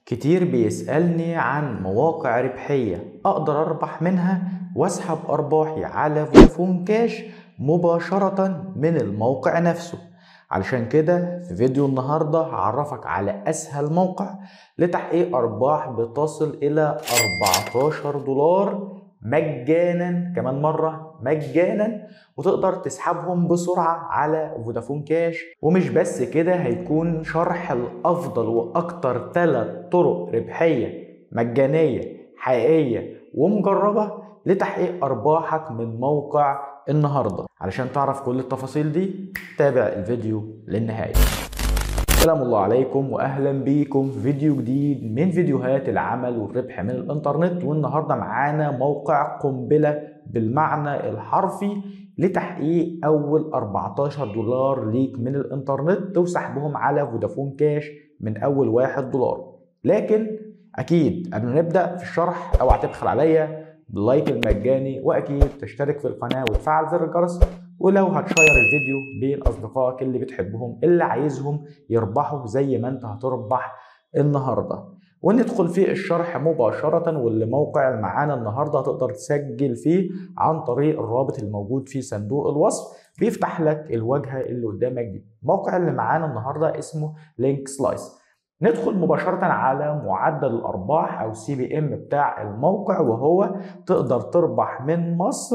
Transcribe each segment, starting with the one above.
كتير بيسألني عن مواقع ربحية أقدر أربح منها وأسحب أرباحي على فودافون كاش مباشرة من الموقع نفسه علشان كده في فيديو النهاردة هعرفك على أسهل موقع لتحقيق أرباح بتصل إلى 14 دولار مجانا كمان مرة مجانا وتقدر تسحبهم بسرعة على فودافون كاش ومش بس كده هيكون شرح الأفضل وأكتر ثلاث طرق ربحية مجانية حقيقية ومجربة لتحقيق أرباحك من موقع النهاردة علشان تعرف كل التفاصيل دي تابع الفيديو للنهاية السلام الله عليكم واهلا بيكم في فيديو جديد من فيديوهات العمل والربح من الانترنت والنهارده معانا موقع قنبله بالمعنى الحرفي لتحقيق اول 14 دولار ليك من الانترنت وسحبهم على فودافون كاش من اول 1 دولار لكن اكيد قبل ما نبدا في الشرح اوعى تبخل عليا باللايك المجاني واكيد تشترك في القناه وتفعل زر الجرس ولو هتشير الفيديو بين اصدقائك اللي بتحبهم اللي عايزهم يربحوا زي ما انت هتربح النهارده وندخل في الشرح مباشرة واللي موقع اللي معانا النهارده هتقدر تسجل فيه عن طريق الرابط الموجود في صندوق الوصف بيفتح لك الواجهة اللي قدامك دي الموقع اللي معانا النهارده اسمه لينك سلايس ندخل مباشرة على معدل الأرباح أو سي بي إم بتاع الموقع وهو تقدر تربح من مصر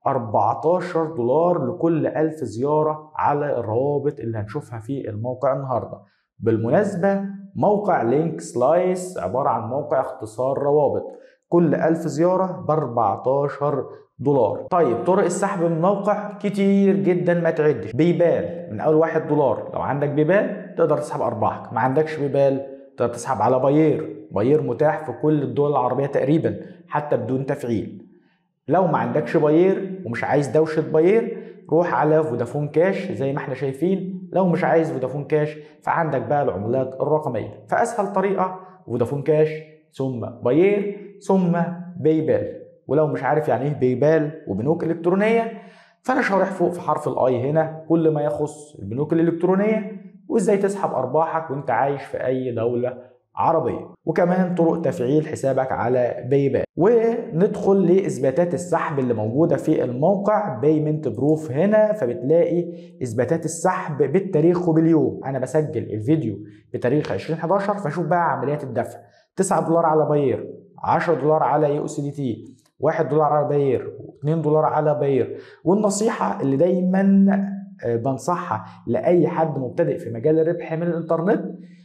14 دولار لكل 1000 زيارة على الروابط اللي هنشوفها في الموقع النهاردة بالمناسبة موقع لينك سلايس عبارة عن موقع اختصار روابط كل 1000 زيارة ب 14 دولار طيب طرق السحب من الموقع كتير جدا ما تعدش بيبال من اول واحد دولار لو عندك بيبال تقدر تسحب ارباحك ما عندكش بيبال تقدر تسحب على باير باير متاح في كل الدول العربية تقريبا حتى بدون تفعيل لو ما عندكش باير ومش عايز دوشة باير روح على فودافون كاش زي ما احنا شايفين لو مش عايز فودافون كاش فعندك بقى العملات الرقمية فأسهل طريقة فودافون كاش ثم باير ثم بايبال ولو مش عارف يعني ايه بايبال وبنوك الكترونيه فانا شارح فوق في حرف الاي هنا كل ما يخص البنوك الالكترونيه وازاي تسحب ارباحك وانت عايش في اي دوله عربيه وكمان طرق تفعيل حسابك على بايبال وندخل لاثباتات السحب اللي موجوده في الموقع بيمنت بروف هنا فبتلاقي اثباتات السحب بالتاريخ وباليوم انا بسجل الفيديو بتاريخ 2011 فشوف بقى عمليات الدفع 9 دولار على باير 10 دولار على يو اس دي تي 1 دولار على باير و2 دولار على باير والنصيحه اللي دايما بنصحها لاي حد مبتدئ في مجال الربح من الانترنت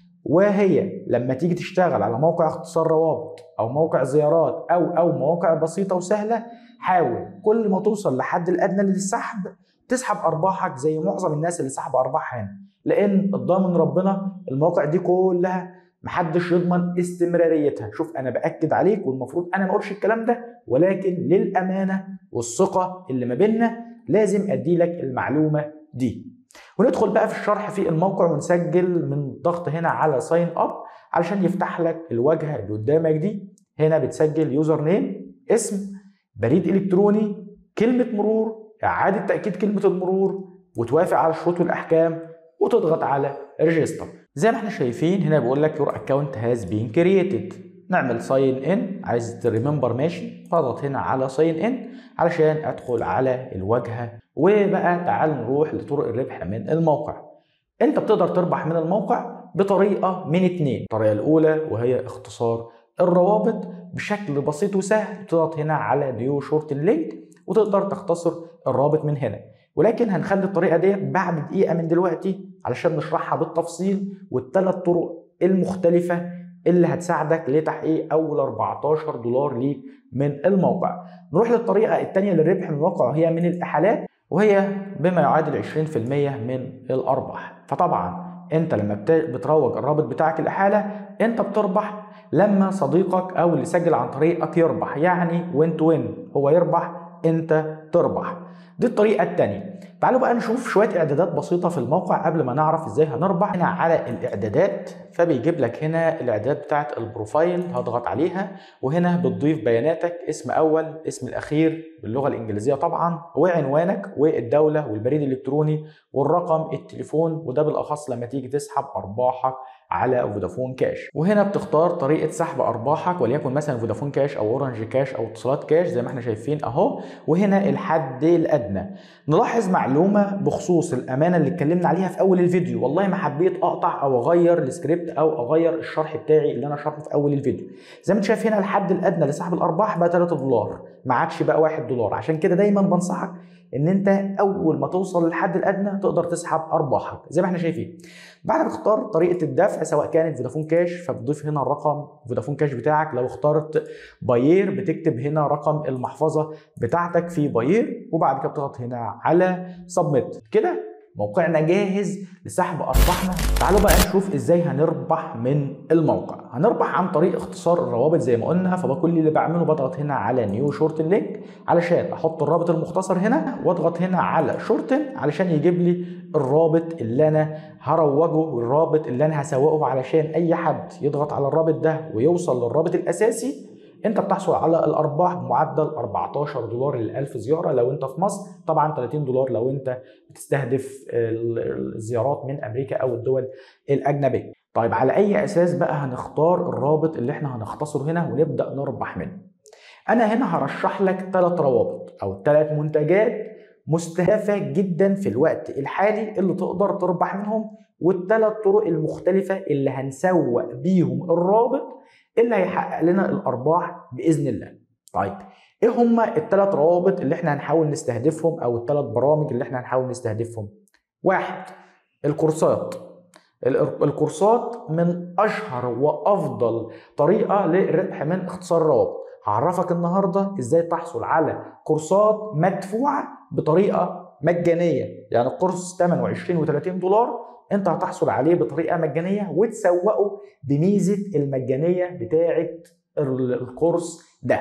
وهي لما تيجي تشتغل على موقع اختصار روابط او موقع زيارات او او مواقع بسيطه وسهله حاول كل ما توصل لحد الادنى للسحب تسحب ارباحك زي معظم الناس اللي سحبوا ارباحها هنا لان الضامن ربنا المواقع دي كلها محدش يضمن استمراريتها شوف انا باكد عليك والمفروض انا ما اقولش الكلام ده ولكن للامانه والثقه اللي ما بيننا لازم ادي لك المعلومه دي وندخل بقى في الشرح في الموقع ونسجل من ضغط هنا على ساين اب علشان يفتح لك الواجهه اللي قدامك دي هنا بتسجل يوزر نيم اسم بريد الكتروني كلمه مرور اعاده تاكيد كلمه المرور وتوافق على الشروط والاحكام وتضغط على ريجستر زي ما احنا شايفين هنا بيقول لك يور اكونت هاز بين كرييتد نعمل ساين ان عايز تريمبر ماشي فاضغط هنا على ساين ان علشان ادخل على الواجهه وبقى تعال نروح لطرق الربح من الموقع انت بتقدر تربح من الموقع بطريقه من اتنين الطريقه الاولى وهي اختصار الروابط بشكل بسيط وسهل تضغط هنا على نيو شورت لينك وتقدر تختصر الرابط من هنا ولكن هنخلي الطريقه ديت بعد دقيقه من دلوقتي علشان نشرحها بالتفصيل والثلاث طرق المختلفه اللي هتساعدك لتحقيق اول 14 دولار ليك من الموقع نروح للطريقه الثانيه للربح من الموقع وهي من الاحالات وهي بما يعادل 20% من الارباح فطبعا انت لما بتروج الرابط بتاعك الاحاله انت بتربح لما صديقك او اللي سجل عن طريقك يربح يعني وين تو وين هو يربح انت تربح دي الطريقه الثانيه تعالوا بقى نشوف شويه اعدادات بسيطه في الموقع قبل ما نعرف ازاي هنربح هنا على الاعدادات فبيجيب لك هنا الاعدادات بتاعه البروفايل هضغط عليها وهنا بتضيف بياناتك اسم اول اسم الاخير باللغه الانجليزيه طبعا وعنوانك والدوله والبريد الالكتروني والرقم التليفون وده بالاخص لما تيجي تسحب ارباحك على فودافون كاش وهنا بتختار طريقه سحب ارباحك وليكن مثلا فودافون كاش او اورنج كاش او اتصالات كاش زي ما احنا شايفين اهو وهنا الحد الادنى نلاحظ معلومه بخصوص الامانه اللي اتكلمنا عليها في اول الفيديو والله ما حبيت اقطع او اغير السكريبت او اغير الشرح بتاعي اللي انا شرحه في اول الفيديو زي ما انت شايف هنا الحد الادنى لسحب الارباح بقى 3 دولار ما عادش بقى 1 دولار عشان كده دايما بنصحك ان انت اول ما توصل للحد الادنى تقدر تسحب ارباحك زي ما احنا شايفين بعد ما تختار طريقه الدفع سواء كانت فودافون كاش فبتضيف هنا الرقم فودافون كاش بتاعك لو اخترت باير بتكتب هنا رقم المحفظه بتاعتك في باير وبعد كده بتضغط هنا على سبميت كده موقعنا جاهز لسحب ارباحنا تعالوا بقى نشوف ازاي هنربح من الموقع هنربح عن طريق اختصار الروابط زي ما قلنا فبكل اللي بعمله بضغط هنا على نيو شورتن لينك علشان احط الرابط المختصر هنا واضغط هنا على شورتن علشان يجيب لي الرابط اللي انا هروجه والرابط اللي انا هسوقه علشان اي حد يضغط على الرابط ده ويوصل للرابط الاساسي انت بتحصل على الارباح بمعدل 14 دولار لل 1000 زياره لو انت في مصر طبعا 30 دولار لو انت بتستهدف الزيارات من امريكا او الدول الاجنبيه طيب على اي اساس بقى هنختار الرابط اللي احنا هنختصره هنا ونبدا نربح منه انا هنا هرشح لك ثلاث روابط او ثلاث منتجات مستهدفه جدا في الوقت الحالي اللي تقدر تربح منهم والثلاث طرق المختلفه اللي هنسوق بيهم الرابط اللي هيحقق لنا الارباح باذن الله. طيب ايه هما الثلاث روابط اللي احنا هنحاول نستهدفهم او الثلاث برامج اللي احنا هنحاول نستهدفهم؟ واحد الكورسات الكورسات من اشهر وافضل طريقه للربح من اختصار الروابط هعرفك النهارده ازاي تحصل على كورسات مدفوعه بطريقه مجانيه يعني الكورس ثمنه 20 و30 دولار انت هتحصل عليه بطريقه مجانيه وتسوقه بميزه المجانيه بتاعه الكورس ده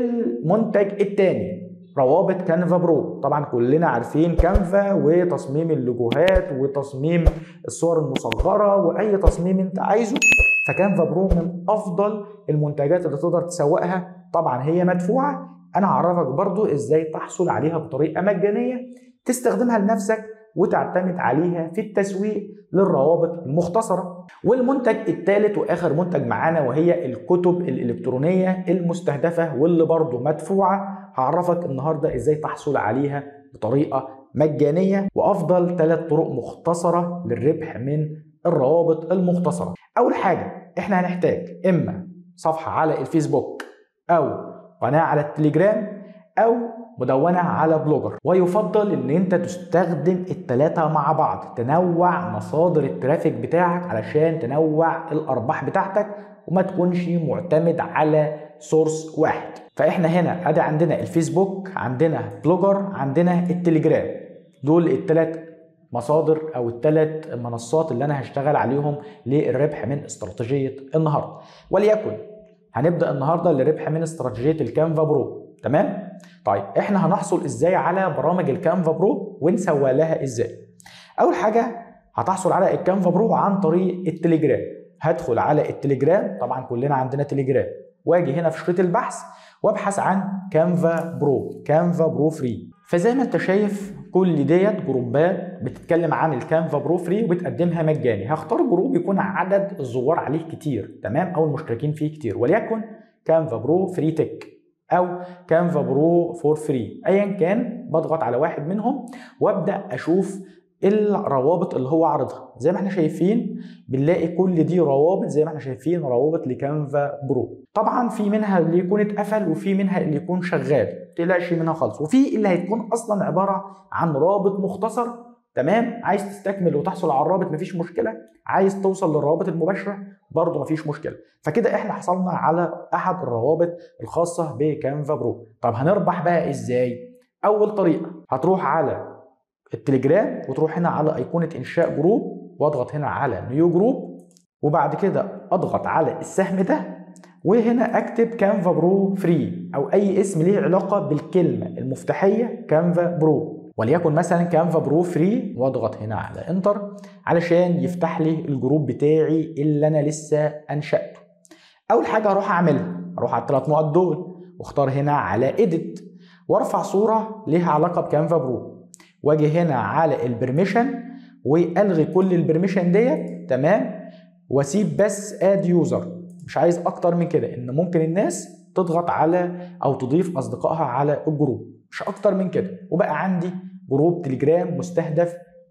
المنتج الثاني روابط كانفا برو طبعا كلنا عارفين كانفا وتصميم اللوجوهات وتصميم الصور المصغره واي تصميم انت عايزه فكانفا برو من افضل المنتجات اللي تقدر تسوقها طبعا هي مدفوعه انا هعرفك برضو ازاي تحصل عليها بطريقه مجانيه تستخدمها لنفسك وتعتمد عليها في التسويق للروابط المختصرة والمنتج الثالث وآخر منتج معانا وهي الكتب الإلكترونية المستهدفة واللي برضه مدفوعة هعرفك النهاردة إزاي تحصل عليها بطريقة مجانية وأفضل ثلاث طرق مختصرة للربح من الروابط المختصرة أول حاجة إحنا هنحتاج إما صفحة على الفيسبوك أو قناة على التليجرام أو مدونة على بلوجر ويفضل ان انت تستخدم التلاتة مع بعض تنوع مصادر الترافيك بتاعك علشان تنوع الارباح بتاعتك وما تكونش معتمد على سورس واحد فاحنا هنا ادي عندنا الفيسبوك عندنا بلوجر عندنا التليجرام دول التلات مصادر او الثلاث منصات اللي انا هشتغل عليهم للربح من استراتيجيه النهارده وليكن هنبدا النهارده للربح من استراتيجيه الكانفا برو تمام طيب احنا هنحصل ازاي على برامج الكانفا برو ونسوق لها ازاي اول حاجه هتحصل على الكانفا برو عن طريق التليجرام هدخل على التليجرام طبعا كلنا عندنا تليجرام واجي هنا في شريط البحث وابحث عن كانفا برو كانفا برو فري فزي ما انت شايف كل ديت جروبات بتتكلم عن الكانفا برو فري وبتقدمها مجاني هختار جروب يكون عدد الزوار عليه كتير تمام او المشتركين فيه كتير وليكن كانفا برو فري تك او كانفا برو فور فري ايا كان بضغط على واحد منهم وابدا اشوف الروابط اللي هو عارضها زي ما احنا شايفين بنلاقي كل دي روابط زي ما احنا شايفين روابط لكانفا برو طبعا في منها اللي يكون اتقفل وفي منها اللي يكون شغال تقلقش منها خالص وفي اللي هتكون اصلا عباره عن رابط مختصر تمام عايز تستكمل وتحصل على الرابط مفيش مشكله عايز توصل للروابط المباشره برضه مفيش مشكله فكده احنا حصلنا على احد الروابط الخاصه بكانفا برو طب هنربح بقى ازاي اول طريقه هتروح على التليجرام وتروح هنا على ايقونه انشاء جروب واضغط هنا على نيو جروب وبعد كده اضغط على السهم ده وهنا اكتب كانفا برو فري او اي اسم ليه علاقه بالكلمه المفتاحيه كانفا برو وليكن مثلا كانفا برو فري واضغط هنا على انتر علشان يفتح لي الجروب بتاعي اللي انا لسه انشاته اول حاجه هروح اعملها اروح على الثلاث نقط دول واختار هنا على اديت وارفع صوره ليها علاقه بكانفا برو واجي هنا على البرميشن والغي كل البرميشن ديت تمام واسيب بس اد يوزر مش عايز اكتر من كده ان ممكن الناس تضغط على او تضيف اصدقائها على الجروب مش اكتر من كده وبقى عندي جروب تليجرام مستهدف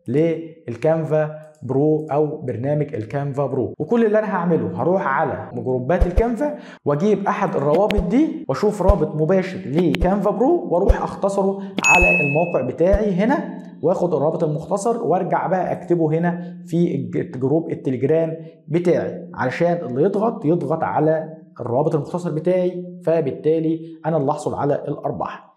للكانفا برو او برنامج الكانفا برو وكل اللي انا هعمله هروح على جروبات الكانفا واجيب احد الروابط دي واشوف رابط مباشر لكانفا برو واروح اختصره على الموقع بتاعي هنا واخد الرابط المختصر وارجع بقى اكتبه هنا في جروب التليجرام بتاعي علشان اللي يضغط يضغط على الرابط المختصر بتاعي فبالتالي انا اللي احصل على الارباح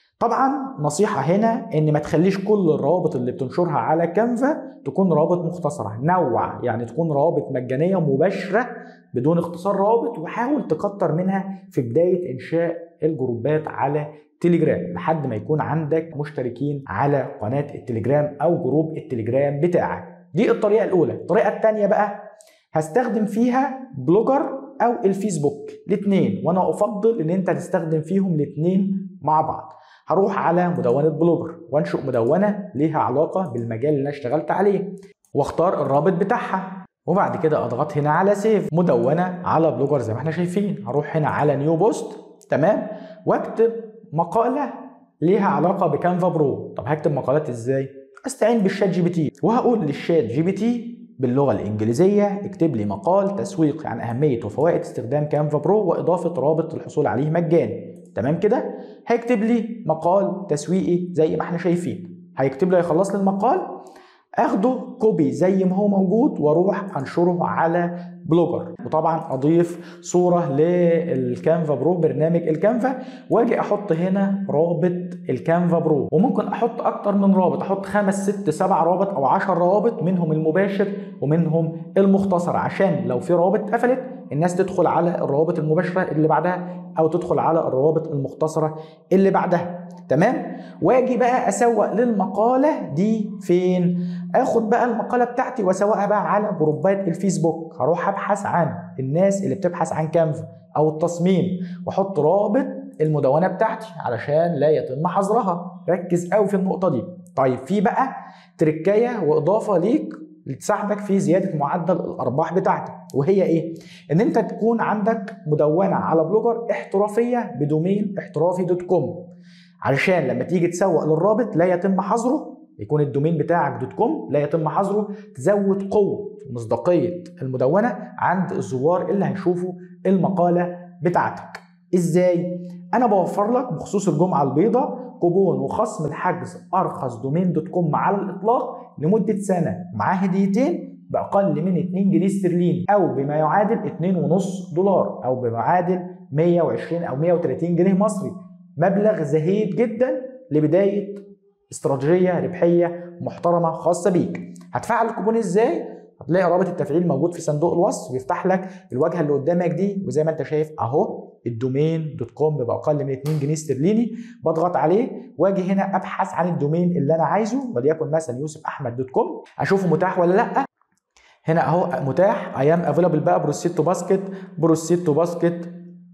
طبعا نصيحة هنا ان ما تخليش كل الروابط اللي بتنشرها على كانفا تكون روابط مختصرة نوع يعني تكون روابط مجانية مباشرة بدون اختصار روابط وحاول تكتر منها في بداية انشاء الجروبات على تليجرام لحد ما يكون عندك مشتركين على قناة التليجرام او جروب التليجرام بتاعك دي الطريقة الاولى الطريقة الثانية بقى هستخدم فيها بلوجر او الفيسبوك الاثنين وانا افضل ان انت تستخدم فيهم الاثنين مع بعض هروح على مدونة بلوجر وانشئ مدونة ليها علاقة بالمجال اللي انا اشتغلت عليه واختار الرابط بتاعها وبعد كده اضغط هنا على سيف مدونة على بلوجر زي ما احنا شايفين هروح هنا على نيو بوست تمام واكتب مقالة ليها علاقة بكانفا برو طب هكتب مقالات ازاي استعين بالشات جي بي تي وهقول للشات جي بي تي باللغة الإنجليزية اكتب لي مقال تسويقي عن أهمية وفوائد استخدام كانفا برو وإضافة رابط للحصول عليه مجاني تمام كده هيكتب لي مقال تسويقي زي ما احنا شايفين هيكتب لي يخلص لي المقال اخده كوبي زي ما هو موجود واروح انشره على بلوجر وطبعا اضيف صوره للكانفا برو برنامج الكانفا واجي احط هنا رابط الكانفا برو وممكن احط اكتر من رابط احط خمس ست سبع روابط او عشر روابط منهم المباشر ومنهم المختصر عشان لو في روابط قفلت الناس تدخل على الروابط المباشره اللي بعدها او تدخل على الروابط المختصره اللي بعدها تمام واجي بقى اسوق للمقاله دي فين اخد بقى المقاله بتاعتي واسوقها بقى على جروبات الفيسبوك هروح ابحث عن الناس اللي بتبحث عن كانفا او التصميم واحط رابط المدونه بتاعتي علشان لا يتم حظرها ركز قوي في النقطه دي طيب في بقى تركايه واضافه ليك تساعدك في زياده معدل الارباح بتاعتك وهي ايه ان انت تكون عندك مدونه على بلوجر احترافيه بدومين احترافي دوت كوم علشان لما تيجي تسوق للرابط لا يتم حظره يكون الدومين بتاعك دوت كوم لا يتم حظره تزود قوه مصداقيه المدونه عند الزوار اللي هيشوفوا المقاله بتاعتك ازاي انا بوفر لك بخصوص الجمعه البيضاء كوبون وخصم الحجز ارخص دومين دوت كوم على الاطلاق لمده سنه معاه هديتين باقل من 2 جنيه استرليني او بما يعادل 2.5 دولار او بما يعادل 120 او 130 جنيه مصري مبلغ زهيد جدا لبدايه استراتيجيه ربحيه محترمه خاصه بيك هتفعل الكوبون ازاي هتلاقي رابط التفعيل موجود في صندوق الوصف بيفتح لك الواجهه اللي قدامك دي وزي ما انت شايف اهو الدومين دوت كوم باقل من 2 جنيه استرليني بضغط عليه واجي هنا ابحث عن الدومين اللي انا عايزه وليكن مثلا يوسف احمد دوت كوم اشوفه متاح ولا لا هنا اهو متاح اي ام افيلابل بقى بروسيت تو باسكت بروسيت تو باسكت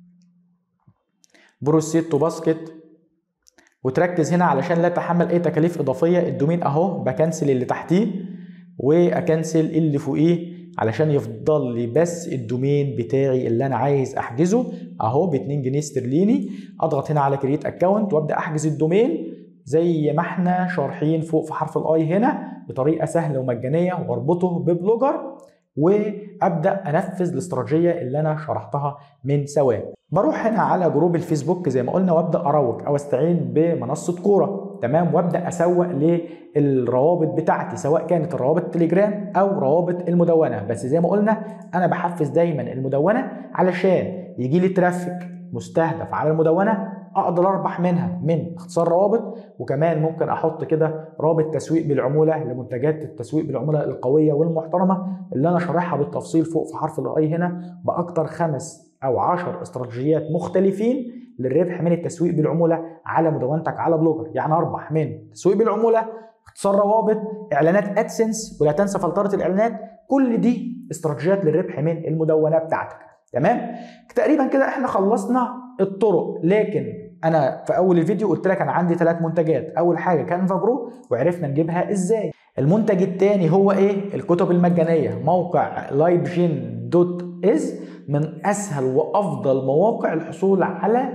بروسيت تو باسكت وتركز هنا علشان لا تحمل اي تكاليف اضافيه الدومين اهو بكنسل اللي تحتيه واكنسل اللي فوقيه علشان يفضل لي بس الدومين بتاعي اللي انا عايز احجزه اهو ب 2 جنيه استرليني اضغط هنا على كريت اكونت وابدا احجز الدومين زي ما احنا شارحين فوق في حرف الاي هنا بطريقه سهله ومجانيه واربطه ببلوجر وابدا انفذ الاستراتيجيه اللي انا شرحتها من ثواني بروح هنا على جروب الفيسبوك زي ما قلنا وابدا اروج او استعين بمنصه كوره تمام وابدا اسوق للروابط بتاعتي سواء كانت الروابط التليجرام او روابط المدونه بس زي ما قلنا انا بحفز دايما المدونه علشان يجي لي ترافيك مستهدف على المدونه اقدر اربح منها من اختصار روابط وكمان ممكن احط كده رابط تسويق بالعموله لمنتجات التسويق بالعموله القويه والمحترمه اللي انا شارحها بالتفصيل فوق في حرف الاي هنا باكتر خمس او عشر استراتيجيات مختلفين للربح من التسويق بالعموله على مدونتك على بلوجر يعني اربح من تسويق بالعموله اختصار روابط اعلانات ادسنس ولا تنسى فلتره الاعلانات كل دي استراتيجيات للربح من المدونه بتاعتك تمام تقريبا كده احنا خلصنا الطرق لكن انا في اول الفيديو قلت لك انا عندي ثلاث منتجات اول حاجه كانفا برو وعرفنا نجيبها ازاي المنتج الثاني هو ايه الكتب المجانيه موقع لايبجين دوت از من اسهل وافضل مواقع الحصول على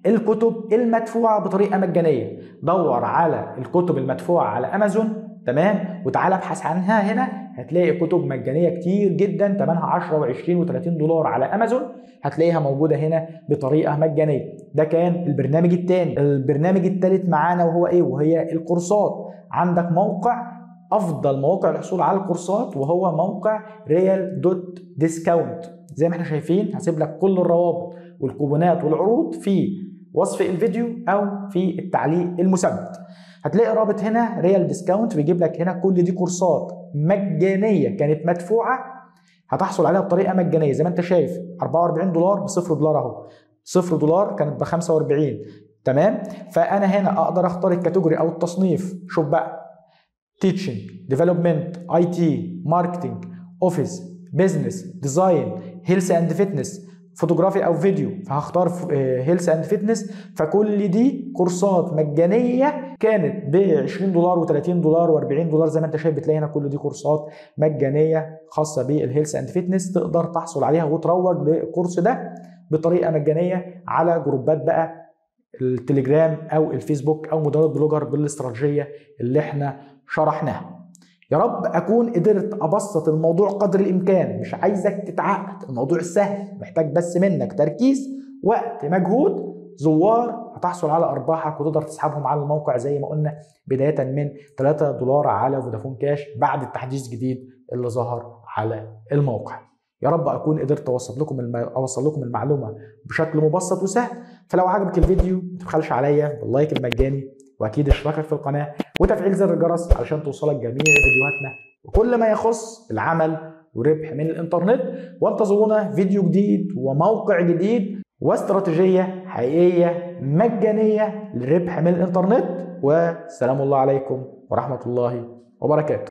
الكتب المدفوعه بطريقه مجانيه دور على الكتب المدفوعه على امازون تمام وتعالى ابحث عنها هنا هتلاقي كتب مجانيه كتير جدا ثمنها 10 و20 و30 دولار على امازون هتلاقيها موجوده هنا بطريقه مجانيه ده كان البرنامج الثاني البرنامج الثالث معانا وهو ايه وهي الكورسات عندك موقع افضل مواقع الحصول على الكورسات وهو موقع ريال دوت ديسكاونت زي ما احنا شايفين هسيب لك كل الروابط والكوبونات والعروض في وصف الفيديو او في التعليق المثبت هتلاقي رابط هنا ريال ديسكاونت بيجيب لك هنا كل دي كورسات مجانيه كانت مدفوعه هتحصل عليها بطريقه مجانيه زي ما انت شايف 44 دولار ب 0 دولار اهو 0 دولار كانت ب 45 تمام فانا هنا اقدر اختار الكاتيجوري او التصنيف شوف بقى تيتشنج ديفلوبمنت اي تي ماركتنج اوفيس بزنس ديزاين هيلث اند فيتنس فوتوغرافي او فيديو فهختار هيلث اند فيتنس فكل دي كورسات مجانيه كانت ب 20 دولار و30 دولار و40 دولار زي ما انت شايف بتلاقي هنا كل دي كورسات مجانيه خاصه بالهيلث اند فيتنس تقدر تحصل عليها وتروج للكورس ده بطريقه مجانيه على جروبات بقى التليجرام او الفيسبوك او مدرب بلوجر بالاستراتيجيه اللي احنا شرحناها يا رب اكون قدرت ابسط الموضوع قدر الامكان مش عايزك تتعقد الموضوع سهل محتاج بس منك تركيز وقت مجهود زوار هتحصل على ارباحك وتقدر تسحبهم على الموقع زي ما قلنا بدايه من 3 دولار على فودافون كاش بعد التحديث الجديد اللي ظهر على الموقع يا رب اكون قدرت اوصل لكم الم... اوصل لكم المعلومه بشكل مبسط وسهل فلو عجبك الفيديو ما تبخلش عليا باللايك المجاني واكيد اشتراكك في القناه وتفعيل زر الجرس علشان توصلك جميع فيديوهاتنا وكل ما يخص العمل وربح من الانترنت وانتظرونا فيديو جديد وموقع جديد واستراتيجيه حقيقيه مجانيه للربح من الانترنت والسلام الله عليكم ورحمه الله وبركاته